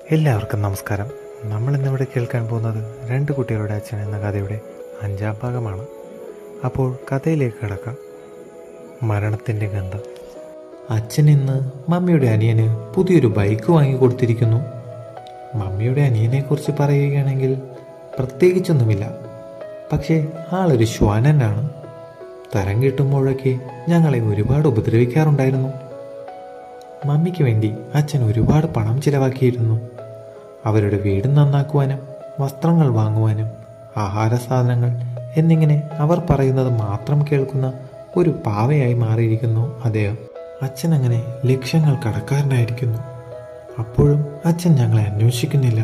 എല്ലാവർക്കും നമസ്കാരം നമ്മൾ ഇന്നിവിടെ കേൾക്കാൻ പോകുന്നത് രണ്ട് കുട്ടികളുടെ അച്ഛൻ എന്ന കഥയുടെ അഞ്ചാം ഭാഗമാണ് അപ്പോൾ കഥയിലേക്ക് കിടക്കാം മരണത്തിൻ്റെ ഗന്ധം അച്ഛൻ ഇന്ന് മമ്മിയുടെ അനിയന് പുതിയൊരു ബൈക്ക് വാങ്ങിക്കൊടുത്തിരിക്കുന്നു മമ്മിയുടെ അനിയനെക്കുറിച്ച് പറയുകയാണെങ്കിൽ പ്രത്യേകിച്ചൊന്നുമില്ല പക്ഷേ ആളൊരു ശ്വാനനാണ് തരം കിട്ടുമ്പോഴൊക്കെ ഞങ്ങളെ ഒരുപാട് ഉപദ്രവിക്കാറുണ്ടായിരുന്നു മമ്മിക്ക് വേണ്ടി അച്ഛൻ ഒരുപാട് പണം ചിലവാക്കിയിരുന്നു അവരുടെ വീട് നന്നാക്കുവാനും വസ്ത്രങ്ങൾ വാങ്ങുവാനും ആഹാര സാധനങ്ങൾ എന്നിങ്ങനെ അവർ പറയുന്നത് മാത്രം കേൾക്കുന്ന ഒരു പാവയായി മാറിയിരിക്കുന്നു അദ്ദേഹം അച്ഛൻ അങ്ങനെ ലക്ഷ്യങ്ങൾ കടക്കാരനായിരിക്കുന്നു അപ്പോഴും അച്ഛൻ ഞങ്ങളെ അന്വേഷിക്കുന്നില്ല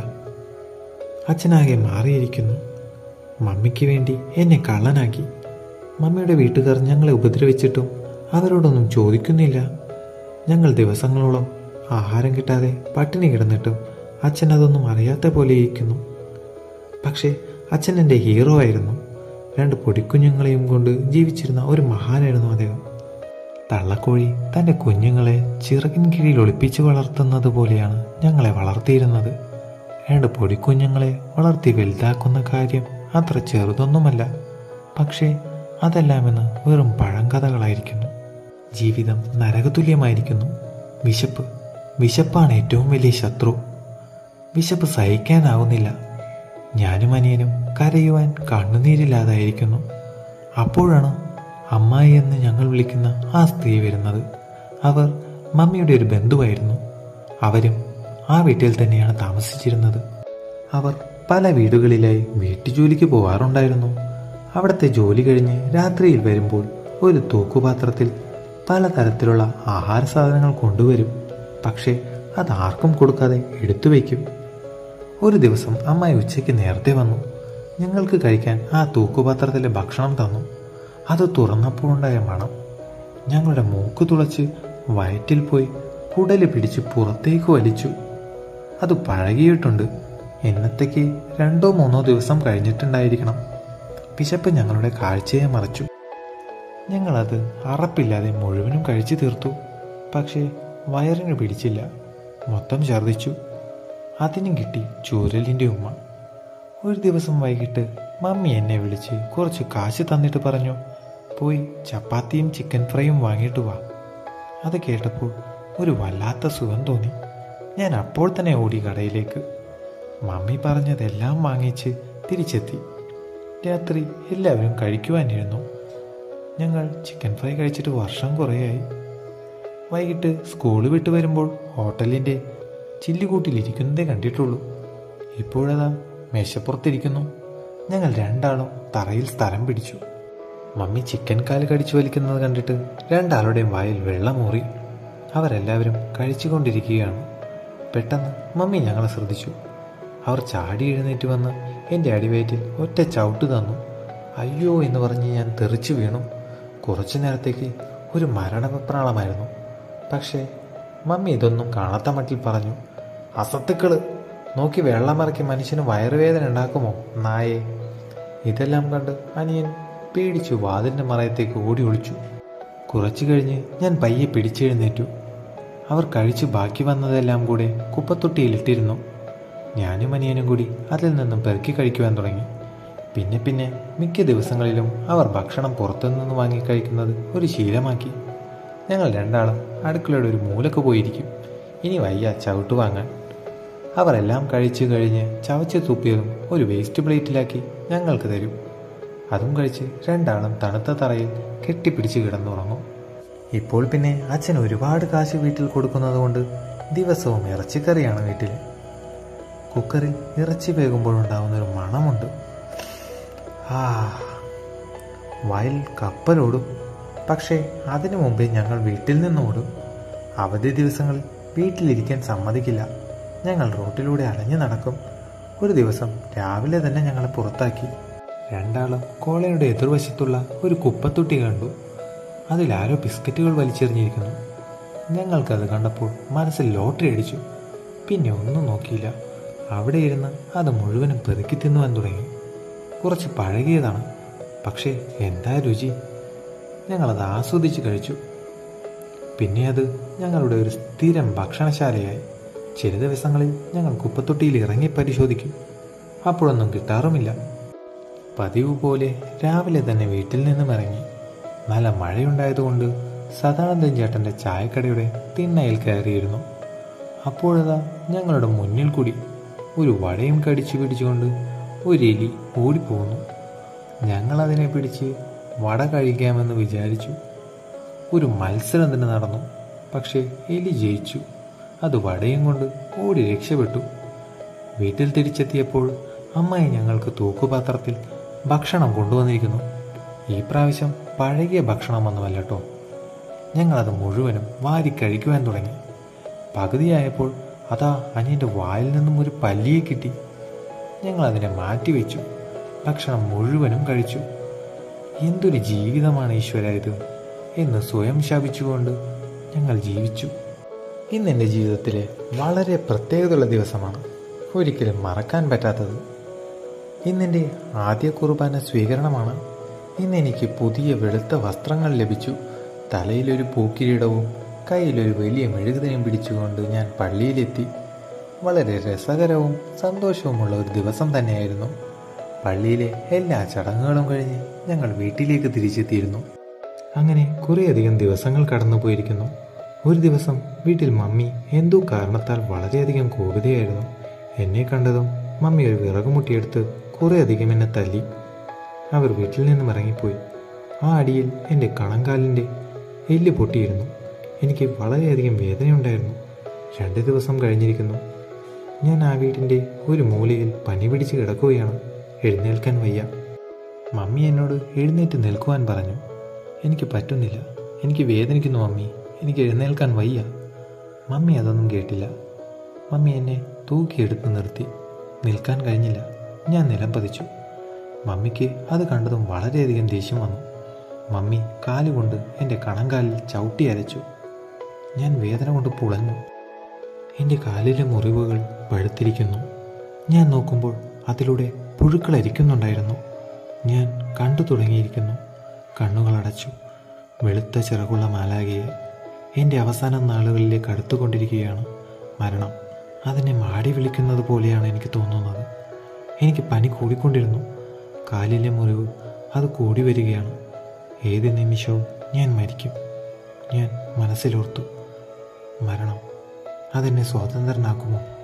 അച്ഛനാകെ മാറിയിരിക്കുന്നു മമ്മിക്ക് വേണ്ടി എന്നെ കള്ളനാക്കി മമ്മിയുടെ വീട്ടുകാർ ഞങ്ങളെ ഉപദ്രവിച്ചിട്ടും അവരോടൊന്നും ചോദിക്കുന്നില്ല ഞങ്ങൾ ദിവസങ്ങളോളം ആഹാരം കിട്ടാതെ പട്ടിണി കിടന്നിട്ടും അച്ഛൻ അതൊന്നും അറിയാത്ത പോലെ ഇരിക്കുന്നു പക്ഷേ അച്ഛൻ എൻ്റെ ഹീറോ ആയിരുന്നു രണ്ട് പൊടിക്കുഞ്ഞുങ്ങളെയും കൊണ്ട് ജീവിച്ചിരുന്ന ഒരു മഹാനായിരുന്നു അദ്ദേഹം തള്ളക്കോഴി തൻ്റെ കുഞ്ഞുങ്ങളെ ചിറകിൻ കീഴിൽ ഒളിപ്പിച്ച് വളർത്തുന്നത് പോലെയാണ് ഞങ്ങളെ വളർത്തിയിരുന്നത് രണ്ട് പൊടിക്കുഞ്ഞുങ്ങളെ വളർത്തി വലുതാക്കുന്ന കാര്യം അത്ര ചെറുതൊന്നുമല്ല പക്ഷേ അതെല്ലാം ഇന്ന് വെറും പഴങ്കഥകളായിരിക്കുന്നു ജീവിതം നരകതുല്യമായിരിക്കുന്നു വിശപ്പ് വിശപ്പാണ് ഏറ്റവും വലിയ ശത്രു വിശപ്പ് സഹിക്കാനാവുന്നില്ല ഞാനും അനിയനും കരയുവാൻ കണ്ണുനീരില്ലാതായിരിക്കുന്നു അപ്പോഴാണ് അമ്മായി എന്ന് ഞങ്ങൾ വിളിക്കുന്ന ആ സ്ത്രീ വരുന്നത് അവർ മമ്മിയുടെ ഒരു ബന്ധുവായിരുന്നു അവരും ആ വീട്ടിൽ തന്നെയാണ് താമസിച്ചിരുന്നത് അവർ പല വീടുകളിലായി വീട്ടുജോലിക്ക് പോവാറുണ്ടായിരുന്നു അവിടുത്തെ ജോലി കഴിഞ്ഞ് രാത്രിയിൽ വരുമ്പോൾ ഒരു തൂക്കുപാത്രത്തിൽ പലതരത്തിലുള്ള ആഹാര സാധനങ്ങൾ കൊണ്ടുവരും പക്ഷേ അത് ആർക്കും കൊടുക്കാതെ എടുത്തു വയ്ക്കും ഒരു ദിവസം അമ്മായി ഉച്ചയ്ക്ക് നേരത്തെ വന്നു ഞങ്ങൾക്ക് കഴിക്കാൻ ആ തൂക്കുപാത്രത്തിലെ ഭക്ഷണം തന്നു അത് തുറന്നപ്പോഴുണ്ടായ മണം ഞങ്ങളുടെ മൂക്ക് തുളച്ച് വയറ്റിൽ പോയി കുടല് പിടിച്ച് പുറത്തേക്ക് വലിച്ചു അത് പഴകിയിട്ടുണ്ട് എന്നത്തേക്ക് രണ്ടോ മൂന്നോ ദിവസം കഴിഞ്ഞിട്ടുണ്ടായിരിക്കണം വിശപ്പ് ഞങ്ങളുടെ കാഴ്ചയെ മറച്ചു ഞങ്ങളത് അറപ്പില്ലാതെ മുഴുവനും കഴിച്ചു തീർത്തു പക്ഷേ വയറിന് പിടിച്ചില്ല മൊത്തം ഛർദ്ദിച്ചു അതിനും കിട്ടി ചൂരലിൻ്റെ ഉമ്മ ഒരു ദിവസം വൈകിട്ട് മമ്മി എന്നെ വിളിച്ച് കുറച്ച് കാശ് തന്നിട്ട് പറഞ്ഞു പോയി ചപ്പാത്തിയും ചിക്കൻ ഫ്രൈയും വാങ്ങിയിട്ട് വാ അത് കേട്ടപ്പോൾ ഒരു വല്ലാത്ത സുഖം തോന്നി ഞാൻ അപ്പോൾ തന്നെ ഓടി കടയിലേക്ക് മമ്മി പറഞ്ഞതെല്ലാം വാങ്ങിച്ച് തിരിച്ചെത്തി രാത്രി എല്ലാവരും കഴിക്കുവാനിരുന്നു ഞങ്ങൾ ചിക്കൻ ഫ്രൈ കഴിച്ചിട്ട് വർഷം കുറേയായി വൈകിട്ട് സ്കൂൾ വിട്ട് വരുമ്പോൾ ഹോട്ടലിൻ്റെ ചില്ലുകൂട്ടിലിരിക്കുന്നതേ കണ്ടിട്ടുള്ളൂ ഇപ്പോഴതാ മേശപ്പുറത്തിരിക്കുന്നു ഞങ്ങൾ രണ്ടാളും തറയിൽ സ്ഥലം പിടിച്ചു മമ്മി ചിക്കൻ കാല് കടിച്ചു വലിക്കുന്നത് കണ്ടിട്ട് രണ്ടാളുടെയും വായിൽ വെള്ളമൂറി അവരെല്ലാവരും കഴിച്ചുകൊണ്ടിരിക്കുകയാണ് പെട്ടെന്ന് മമ്മി ഞങ്ങളെ ശ്രദ്ധിച്ചു അവർ ചാടി എഴുന്നേറ്റ് വന്ന് എൻ്റെ അടിവയറ്റിൽ ഒറ്റ ചവിട്ട് തന്നു അയ്യോ എന്ന് പറഞ്ഞ് ഞാൻ തെറിച്ചു വീണു കുറച്ചു നേരത്തേക്ക് ഒരു മരണപ്രാളമായിരുന്നു പക്ഷേ മമ്മി ഇതൊന്നും കാണാത്ത മട്ടിൽ പറഞ്ഞു അസത്തുക്കള് നോക്കി വെള്ളമിറക്കി മനുഷ്യന് വയറുവേദന ഉണ്ടാക്കുമോ നായേ ഇതെല്ലാം കണ്ട് അനിയൻ പേടിച്ചു വാതിലിൻ്റെ മറയത്തേക്ക് ഓടി ഒളിച്ചു കുറച്ചു കഴിഞ്ഞ് ഞാൻ പയ്യെ പിടിച്ചെഴുന്നേറ്റു അവർ കഴിച്ചു ബാക്കി വന്നതെല്ലാം കൂടെ കുപ്പത്തൊട്ടിയിലിട്ടിരുന്നു ഞാനും അനിയനും കൂടി അതിൽ നിന്നും പെറുക്കി കഴിക്കുവാൻ തുടങ്ങി പിന്നെ പിന്നെ മിക്ക ദിവസങ്ങളിലും അവർ ഭക്ഷണം പുറത്തുനിന്ന് വാങ്ങി കഴിക്കുന്നത് ഒരു ശീലമാക്കി ഞങ്ങൾ രണ്ടാളും അടുക്കളയുടെ ഒരു മൂലക്ക് പോയിരിക്കും ഇനി വയ്യ ചവിട്ട് വാങ്ങാൻ അവർ എല്ലാം കഴിച്ചു കഴിഞ്ഞ് ചവച്ച് തുപ്പിയതും ഒരു വേസ്റ്റ് പ്ലേറ്റിലാക്കി ഞങ്ങൾക്ക് തരും അതും കഴിച്ച് രണ്ടാളും തണുത്ത തറയിൽ കെട്ടിപ്പിടിച്ച് കിടന്നുറങ്ങും ഇപ്പോൾ പിന്നെ അച്ഛൻ ഒരുപാട് കാശ് വീട്ടിൽ കൊടുക്കുന്നത് കൊണ്ട് ദിവസവും ഇറച്ചിക്കറിയാണ് വീട്ടിൽ കുക്കറിൽ ഇറച്ചി വേകുമ്പോഴുണ്ടാവുന്ന ഒരു മണമുണ്ട് ആ വയൽ കപ്പലോടും പക്ഷേ അതിനു മുമ്പേ ഞങ്ങൾ വീട്ടിൽ നിന്ന് ഓടും അവധി ദിവസങ്ങളിൽ വീട്ടിലിരിക്കാൻ സമ്മതിക്കില്ല ഞങ്ങൾ റോട്ടിലൂടെ അലഞ്ഞു നടക്കും ഒരു ദിവസം രാവിലെ തന്നെ ഞങ്ങളെ പുറത്താക്കി രണ്ടാളും കോളയുടെ എതിർവശത്തുള്ള ഒരു കുപ്പത്തൊട്ടി കണ്ടു അതിലാരോ ബിസ്ക്കറ്റുകൾ വലിച്ചെറിഞ്ഞിരിക്കുന്നു ഞങ്ങൾക്കത് കണ്ടപ്പോൾ മനസ്സിൽ ലോട്ടറി അടിച്ചു പിന്നെ ഒന്നും നോക്കിയില്ല അവിടെ ഇരുന്ന് അത് മുഴുവനും പെറുക്കി തിന്നുവാൻ തുടങ്ങി കുറച്ച് പഴകിയതാണ് പക്ഷേ എന്താ രുചി ഞങ്ങളത് ആസ്വദിച്ച് കഴിച്ചു പിന്നെ അത് ഞങ്ങളുടെ ഒരു സ്ഥിരം ഭക്ഷണശാലയായി ചില ദിവസങ്ങളിൽ ഞങ്ങൾ കുപ്പത്തൊട്ടിയിൽ ഇറങ്ങി പരിശോധിക്കും അപ്പോഴൊന്നും കിട്ടാറുമില്ല പതിവ് പോലെ രാവിലെ തന്നെ വീട്ടിൽ നിന്നും ഇറങ്ങി നല്ല മഴയുണ്ടായതുകൊണ്ട് സദാനന്ദൻ ചേട്ടൻ്റെ ചായക്കടയുടെ തിണ്ണയിൽ കയറിയിരുന്നു അപ്പോഴതാ ഞങ്ങളുടെ മുന്നിൽ കൂടി ഒരു വടയും കടിച്ചു പിടിച്ചുകൊണ്ട് ഒരു എലി ഓടിപ്പോകുന്നു ഞങ്ങൾ അതിനെ പിടിച്ച് വട കഴിക്കാമെന്ന് വിചാരിച്ചു ഒരു മത്സരം തന്നെ നടന്നു പക്ഷേ എലി ജയിച്ചു അത് വടയും കൊണ്ട് ഓടി രക്ഷപ്പെട്ടു വീട്ടിൽ തിരിച്ചെത്തിയപ്പോൾ അമ്മായി ഞങ്ങൾക്ക് തൂക്കുപാത്രത്തിൽ ഭക്ഷണം കൊണ്ടുവന്നിരിക്കുന്നു ഈ പ്രാവശ്യം പഴകിയ ഭക്ഷണമൊന്നുമല്ല കേട്ടോ ഞങ്ങളത് മുഴുവനും വാരി കഴിക്കുവാൻ തുടങ്ങി പകുതിയായപ്പോൾ അതാ അനിയൻ്റെ വായിൽ നിന്നും ഒരു പല്ലിയെ കിട്ടി ഞങ്ങൾ അതിനെ മാറ്റിവെച്ചു ഭക്ഷണം മുഴുവനും കഴിച്ചു എന്തൊരു ജീവിതമാണ് ഈശ്വര ഇത് എന്ന് സ്വയം ശപിച്ചുകൊണ്ട് ഞങ്ങൾ ജീവിച്ചു ഇന്ന് എൻ്റെ ജീവിതത്തിലെ വളരെ പ്രത്യേകതയുള്ള ദിവസമാണ് ഒരിക്കലും മറക്കാൻ പറ്റാത്തത് ഇന്നെൻ്റെ ആദ്യ കുർബാന സ്വീകരണമാണ് ഇന്ന് എനിക്ക് പുതിയ വെളുത്ത വസ്ത്രങ്ങൾ ലഭിച്ചു തലയിലൊരു പൂക്കിരീടവും കയ്യിലൊരു വലിയ മെഴുകുതിരിയും പിടിച്ചുകൊണ്ട് ഞാൻ പള്ളിയിലെത്തി വളരെ രസകരവും സന്തോഷവുമുള്ള ഒരു ദിവസം തന്നെയായിരുന്നു പള്ളിയിലെ എല്ലാ ചടങ്ങുകളും കഴിഞ്ഞ് ഞങ്ങൾ വീട്ടിലേക്ക് തിരിച്ചെത്തിയിരുന്നു അങ്ങനെ കുറേയധികം ദിവസങ്ങൾ കടന്നുപോയിരിക്കുന്നു ഒരു ദിവസം വീട്ടിൽ മമ്മി എന്തോ കാരണത്താൽ വളരെയധികം കോപിതയായിരുന്നു എന്നെ കണ്ടതും മമ്മി ഒരു വിറകുമുട്ടിയെടുത്ത് കുറേയധികം എന്നെ തല്ലി അവർ വീട്ടിൽ നിന്നും ഇറങ്ങിപ്പോയി ആ അടിയിൽ എൻ്റെ കണങ്കാലിൻ്റെ എല്ല് പൊട്ടിയിരുന്നു എനിക്ക് വളരെയധികം വേദനയുണ്ടായിരുന്നു രണ്ട് ദിവസം കഴിഞ്ഞിരിക്കുന്നു ഞാൻ ആ വീടിൻ്റെ ഒരു മൂലയിൽ പനി പിടിച്ച് കിടക്കുകയാണ് എഴുന്നേൽക്കാൻ വയ്യ മമ്മി എന്നോട് എഴുന്നേറ്റ് നിൽക്കുവാൻ പറഞ്ഞു എനിക്ക് പറ്റുന്നില്ല എനിക്ക് വേദനിക്കുന്നു മമ്മി എനിക്ക് എഴുന്നേൽക്കാൻ വയ്യ മമ്മി അതൊന്നും കേട്ടില്ല മമ്മി എന്നെ തൂക്കിയെടുത്ത് നിർത്തി നിൽക്കാൻ കഴിഞ്ഞില്ല ഞാൻ നിലം പതിച്ചു മമ്മിക്ക് അത് കണ്ടതും വളരെയധികം ദേഷ്യം വന്നു മമ്മി കാലുകൊണ്ട് എൻ്റെ കണങ്കാലിൽ ചവിട്ടി അരച്ചു ഞാൻ വേദന കൊണ്ട് പുളഞ്ഞു എൻ്റെ കാലിലെ മുറിവുകൾ പഴുത്തിരിക്കുന്നു ഞാൻ നോക്കുമ്പോൾ അതിലൂടെ പുഴുക്കൾ അരിക്കുന്നുണ്ടായിരുന്നു ഞാൻ കണ്ടു തുടങ്ങിയിരിക്കുന്നു കണ്ണുകൾ അടച്ചു വെളുത്ത ചിറകുള്ള മാലാകയെ എൻ്റെ അവസാന നാളുകളിലേക്ക് അടുത്തുകൊണ്ടിരിക്കുകയാണ് മരണം അതിനെ മാടി വിളിക്കുന്നത് പോലെയാണ് എനിക്ക് തോന്നുന്നത് എനിക്ക് പനി കൂടിക്കൊണ്ടിരുന്നു കാലിലെ മുറിവ് അത് കൂടി വരികയാണ് ഏത് നിമിഷവും ഞാൻ മരിക്കും ഞാൻ മനസ്സിലോർത്തു മരണം അതെന്നെ സ്വതന്ത്രനാക്കുമോ